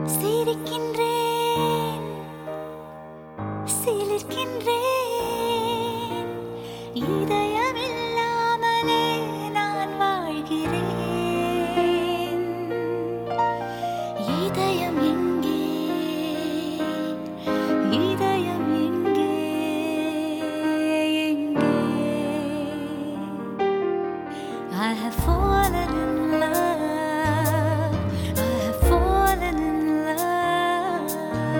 சிரிக்கின்றேன் சிலிர்க்கின்றேன் இதயமில்லாமலே நான் வாழ்கிறேன் இதயம் எங்கே இதயம் எங்கே எங்கே I have fallen in love. I have fallen in love.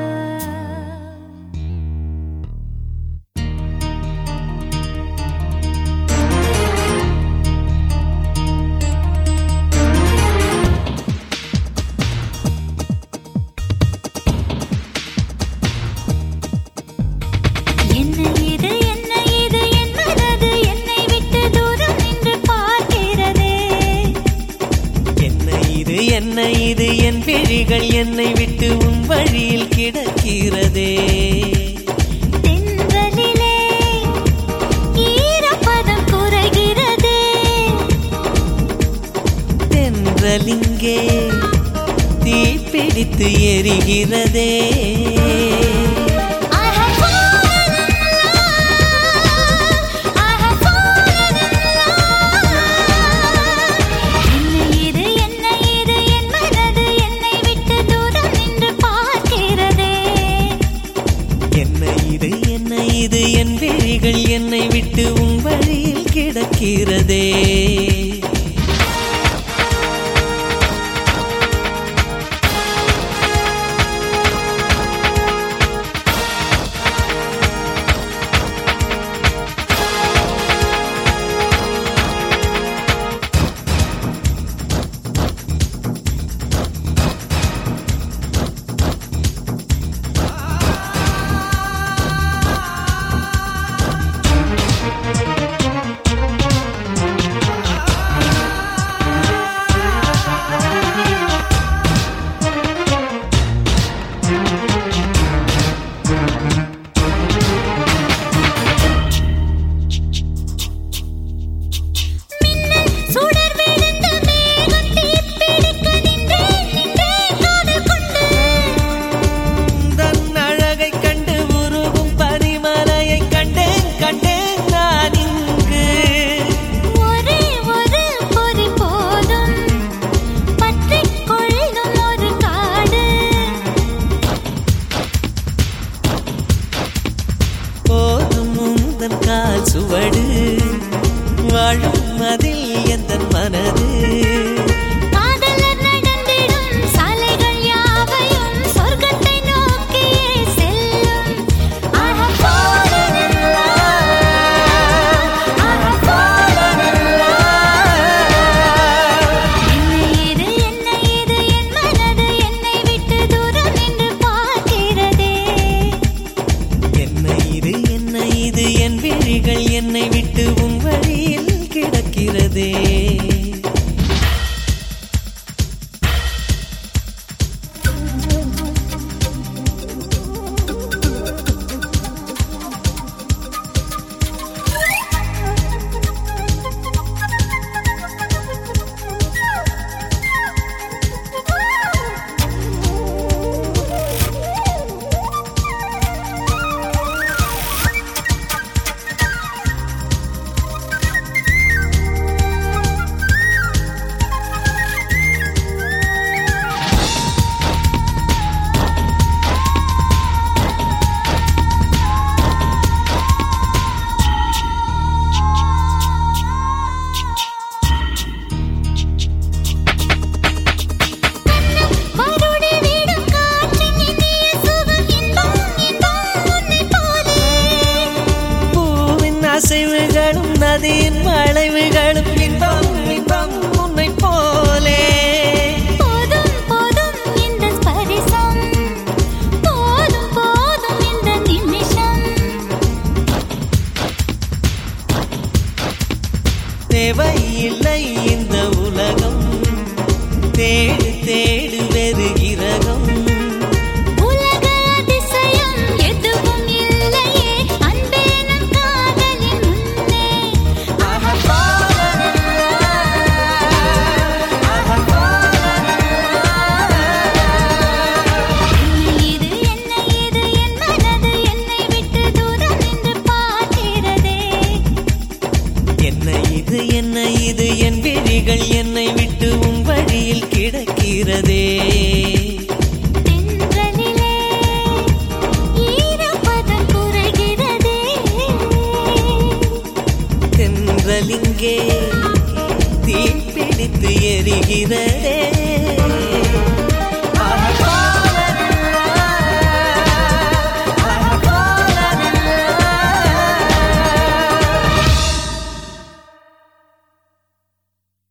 என்ன இது என்ன இது என் மனது என்னை விட்டு தூரம் நின்று பார்க்கிறதே என்ன இது என்ன இது என் விழிகள் என்னை விட்டு உன் வழியில் கிடக்கிறதே தென்றலிலே ஈரப்பதம் குறைகிறதே தென்றலிங்கே தீப்பிடித்து எரிகிறதே I have fallen in love. I have fallen in love. என்ன இது என்ன இது என் மனது என்னை விட்டு தூரம் நின்று பார்க்கிறதே என்ன இது என்ன இது என் விழிகள் என்னை விட்டு உன் வழியில் கிடக்கிறதே மின்னல் சுடர் விழுந்த மேகம் தீப்பிடிக்க நின்றேன் நின்றேன் காதல் கொண்டு தன் அழகை கண்டு உருகும் பனிமலையை கண்டேன் கண்டேன் நான் இங்கு ஒரே ஒரு பொறி போதும் பற்றிக் கொள்ளும் ஒரு காடு போதும் உந்தன் கால் சுவடு வாழும் அதில் எந்த மனது காதலர் நடந்திடும் சாலைகள் யாவையும் சொர்க்கத்தை நோக்கியே செல்லும் I have fallen in love. I have fallen in love. என்ன இது என்ன இது என் மனது என்னை விட்டு தூரம் நின்று பார்க்கிறதே என்ன இது என்ன இது என் விழிகள் என்னை விட்டு உன் வழியில் கிடக்கிறதே மறுடி வீடும் காற்றின் இனிய சுகம் இன்பம் இன்பம் உன்னைப் போலே பூவின் அசைவுகளும் நதியின் வளைவுகளும் இன்பம் இன்பம் உன்னை போலே போதும் போதும் இந்த ஸ்பரிசம் போதும் போதும் இந்த நிமிஷம் தேவையில்லை இந்த உலகம் தேடு தேடு வெறு கிரகம் உலக அதிசயம் எதுவும் இல்லையே அன்பே நம் காதலின் முன்னே I have fallen இது என்ன இது என் விழிகள் என்னை விட்டு உன் வழியில் கிடக்கிறதே தென்றலிலே ஈரப்பதம் குறைகிறதே தென்றலிங்கே தீ பிடித்து எரிகிறதே